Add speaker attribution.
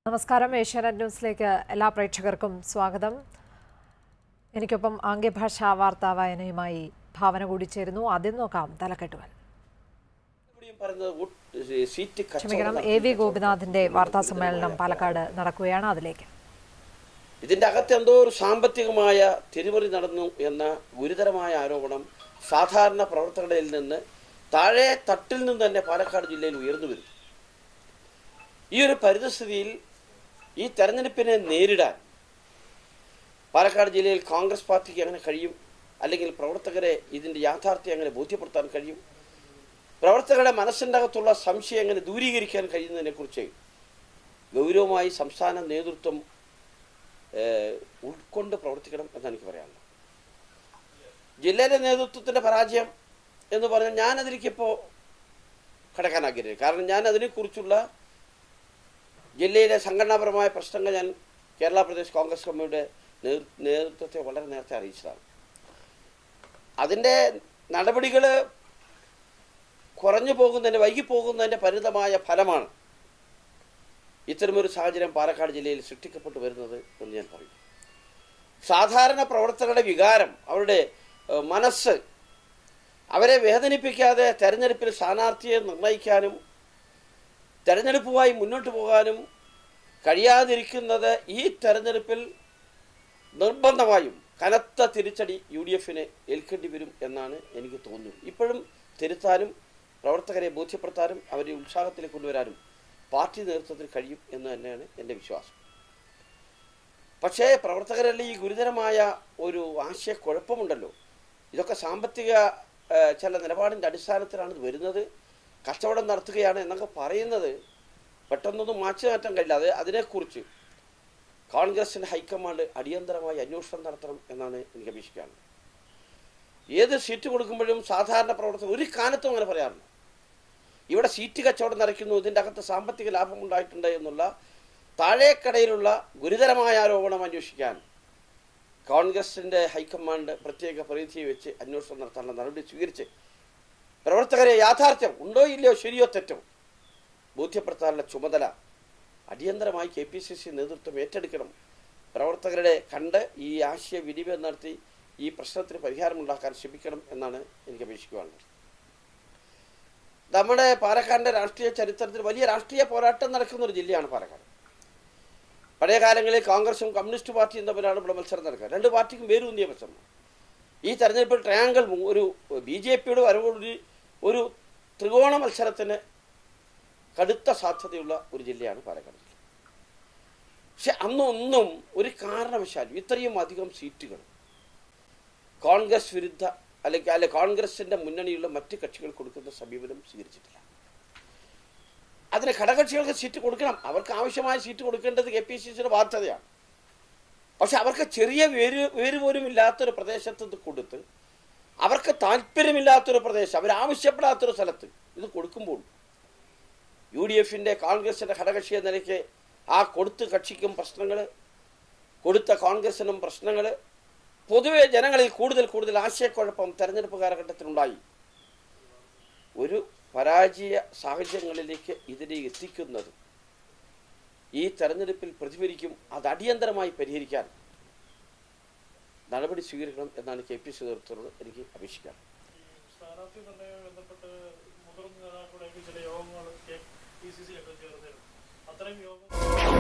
Speaker 1: നമസ്കാരം ഏഷ്യാനെറ്റ് ന്യൂസിലേക്ക് എല്ലാ പ്രേക്ഷകർക്കും സ്വാഗതം എനിക്കൊപ്പം ആംഗ്യഭാഷാ വാർത്താ വായനയുമായി ഭാവന കൂടി ചേരുന്നു ആദ്യം നോക്കാം തലക്കെട്ടുകൾ
Speaker 2: ഇവിടെയും പറയുന്നത് വോട്ട് സീറ്റ്
Speaker 1: ക്ഷമിക്കണം
Speaker 2: കച്ചവടം
Speaker 1: എ വി ഗോപിനാഥിന്റെ വാർത്താ സമ്മേളനം പാലക്കാട് നടക്കുകയാണ് അതിലേക്ക്
Speaker 2: ഇതിന്റെ അകത്ത് എന്തോ ഒരു സാമ്പത്തികമായ തിരിമറി നടന്നു എന്ന ഗുരുതരമായ ആരോപണം സാധാരണ പ്രവർത്തകരുടെ നിന്ന് താഴെ തട്ടിൽ നിന്ന് തന്നെ പാലക്കാട് ജില്ലയിൽ ഉയർന്നു വരുന്നു ഈ ഒരു പരിതസ്ഥിതിയിൽ ഈ തെരഞ്ഞെടുപ്പിനെ നേരിടാൻ പാലക്കാട് ജില്ലയിൽ കോൺഗ്രസ് പാർട്ടിക്ക് എങ്ങനെ കഴിയും അല്ലെങ്കിൽ പ്രവർത്തകരെ ഇതിന്റെ യാഥാർത്ഥ്യം എങ്ങനെ ബോധ്യപ്പെടുത്താൻ കഴിയും പ്രവർത്തകരുടെ മനസ്സിൻ്റെ അകത്തുള്ള സംശയം എങ്ങനെ ദൂരീകരിക്കാൻ കഴിയുന്നതിനെക്കുറിച്ച് ഗൗരവമായി സംസ്ഥാന നേതൃത്വം ഏഹ്, ഉൾക്കൊണ്ട് പ്രവർത്തിക്കണം എന്നാണ് എനിക്ക് പറയാനുള്ളത് ജില്ലയിലെ നേതൃത്വത്തിൻ്റെ പരാജയം എന്ന് പറഞ്ഞാൽ ഞാനതിലേക്ക് ഇപ്പോൾ കടക്കാൻ ആഗ്രഹിക്കുന്നു കാരണം ഞാൻ അതിനെക്കുറിച്ചുള്ള ജില്ലയിലെ സംഘടനാപരമായ പ്രശ്നങ്ങൾ ഞാൻ കേരള പ്രദേശ് കോൺഗ്രസ് കമ്മിറ്റിയുടെ നേതൃ- നേതൃത്വത്തെ വളരെ നേരത്തെ അറിയിച്ചതാണ് അതിൻ്റെ നടപടികൾ കുറഞ്ഞു പോകുന്നതിൻ്റെ വൈകി പോകുന്നതിൻ്റെ പരിമിതമായ ഫലമാണ് ഇത്തരമൊരു സാഹചര്യം പാലക്കാട് ജില്ലയിൽ സൃഷ്ടിക്കപ്പെട്ടു വരുന്നത് എന്ന് ഞാൻ പറയും സാധാരണ പ്രവർത്തകരുടെ വികാരം അവരുടെ ഏഹ്, മനസ്സ് അവരെ വേദനിപ്പിക്കാതെ തെരഞ്ഞെടുപ്പിൽ സ്ഥാനാർത്ഥിയെ നിർണ്ണയിക്കാനും തെരഞ്ഞെടുപ്പുമായി മുന്നോട്ട് പോകാനും കഴിയാതിരിക്കുന്നത് ഈ തെരഞ്ഞെടുപ്പിൽ നിർബന്ധമായും കനത്ത തിരിച്ചടി യു ഡി എഫിന് ഏൽക്കേണ്ടി വരും എന്നാണ് എനിക്ക് തോന്നുന്നത് ഇപ്പോഴും തിരുത്താനും പ്രവർത്തകരെ ബോധ്യപ്പെടുത്താനും അവരെ ഉത്സാഹത്തിലേക്ക് കൊണ്ടുവരാനും പാർട്ടി നേതൃത്വത്തിന് കഴിയും എന്ന് തന്നെയാണ് എൻ്റെ വിശ്വാസം പക്ഷേ പ്രവർത്തകരല്ലേ ഈ ഗുരുതരമായ ഒരു ആശയക്കുഴപ്പമുണ്ടല്ലോ ഇതൊക്കെ സാമ്പത്തിക ആ, ചില നിലപാടിൻ്റെ അടിസ്ഥാനത്തിലാണ് ഇത് വരുന്നത് കച്ചവടം നടത്തുകയാണ് എന്നൊക്കെ പറയുന്നത് പെട്ടെന്നൊന്നും മാറ്റി മാറ്റാൻ കഴിയില്ല അത് അതിനെക്കുറിച്ച് കോൺഗ്രസിൻ്റെ ഹൈക്കമാൻഡ് അടിയന്തരമായി അന്വേഷണം നടത്തണം എന്നാണ് എനിക്ക് അപേക്ഷിക്കാനുള്ളത് ഏത് സീറ്റ് കൊടുക്കുമ്പോഴും സാധാരണ പ്രവർത്തകർ ഒരു കാലത്തും അങ്ങനെ പറയാറില്ല ഇവിടെ സീറ്റ് കച്ചവടം നടക്കുന്നു ഇതിൻ്റെ അകത്ത് സാമ്പത്തിക ലാഭം ഉണ്ടായിട്ടുണ്ട് എന്നുള്ള താഴേക്കടയിലുള്ള ഗുരുതരമായ ആരോപണം അന്വേഷിക്കാൻ കോൺഗ്രസിൻ്റെ ഹൈക്കമാൻഡ് പ്രത്യേക പരിധി വെച്ച് അന്വേഷണം നടത്താനുള്ള നടപടി സ്വീകരിച്ച് പ്രവർത്തകരെ യാഥാർത്ഥ്യം ഉണ്ടോ ഇല്ലയോ ശരിയോ തെറ്റോ ബോധ്യപ്പെടുത്താനുള്ള ചുമതല അടിയന്തരമായി കെ പി സി സി നേതൃത്വം ഏറ്റെടുക്കണം പ്രവർത്തകരുടെ കണ്ട് ഈ ആശയവിനിമയം നടത്തി ഈ പ്രശ്നത്തിന് പരിഹാരമുണ്ടാക്കാൻ ശ്രമിക്കണം എന്നാണ് എനിക്ക് അപേക്ഷിക്കുവാനുള്ളത് നമ്മുടെ പാലക്കാടിൻ്റെ രാഷ്ട്രീയ ചരിത്രത്തിൽ വലിയ രാഷ്ട്രീയ പോരാട്ടം നടക്കുന്ന ഒരു ജില്ലയാണ് പാലക്കാട് പഴയ കാലങ്ങളിൽ കോൺഗ്രസും കമ്മ്യൂണിസ്റ്റ് പാർട്ടിയും തമ്മിലാണ് ഇവിടെ മത്സരം നടക്കുക രണ്ട് പാർട്ടിക്കും വേരൂന്നിയ മത്സരം ഈ തെരഞ്ഞെടുപ്പിൽ ട്രയാങ്കിൾ മു- ഒരു ബി ജെ പിയുടെ വരവോടുകൂടി ഒരു ത്രികോണ മത്സരത്തിന് കടുത്ത സാധ്യതയുള്ള ഒരു ജില്ലയാണ് പാലക്കാട് ജില്ല പക്ഷെ അന്നൊന്നും ഒരു കാരണവശാലും ഇത്രയും അധികം സീറ്റുകൾ കോൺഗ്രസ് വിരുദ്ധ അല്ലെങ്കിൽ അല്ലെ കോൺഗ്രസിന്റെ മുന്നണിയുള്ള മറ്റ് കക്ഷികൾ കൊടുക്കുന്ന സമീപനം സ്വീകരിച്ചിട്ടില്ല അതിന് ഘടകകക്ഷികൾക്ക് സീറ്റ് കൊടുക്കണം അവർക്ക് ആവശ്യമായ സീറ്റ് കൊടുക്കേണ്ടത് കെ പി സി സിയുടെ ബാധ്യതയാണ് പക്ഷെ അവർക്ക് ചെറിയ വേര് വേര് പോലും ഇല്ലാത്തൊരു പ്രദേശത്ത് ഇത് കൊടുത്ത് അവർക്ക് താല്പര്യമില്ലാത്തൊരു പ്രദേശം അവരാവശ്യപ്പെടാത്തൊരു സ്ഥലത്ത് ഇത് കൊടുക്കുമ്പോൾ യു ഡി എഫിൻ്റെ കോൺഗ്രസിൻ്റെ ഘടകകക്ഷി എന്ന നിലയ്ക്ക് ആ കൊടുത്ത കക്ഷിക്കും പ്രശ്നങ്ങൾ കൊടുത്ത കോൺഗ്രസിനും പ്രശ്നങ്ങൾ പൊതുവെ ജനങ്ങളിൽ കൂടുതൽ കൂടുതൽ ആശയക്കുഴപ്പം തെരഞ്ഞെടുപ്പ് കാലഘട്ടത്തിലുണ്ടായി ഒരു പരാജയ സാഹചര്യങ്ങളിലേക്ക് ഇതിനെ എത്തിക്കുന്നത് ഈ തെരഞ്ഞെടുപ്പിൽ പ്രതിഫലിക്കും അത് അടിയന്തരമായി പരിഹരിക്കാൻ നടപടി സ്വീകരിക്കണം എന്നാണ് കെ പി സി നേതൃത്വത്തോട് എനിക്ക് അപേക്ഷിക്കാൻ
Speaker 3: സ്ഥാനാർത്ഥി നിർണ്ണയവുമായി ബന്ധപ്പെട്ട് മുതിർന്ന നേതാക്കളുടെയൊക്കെ ചില യോഗങ്ങൾ കെ പി സി സിയിലൊക്കെ ചേർന്നിരുന്നു അത്തരം യോഗങ്ങൾ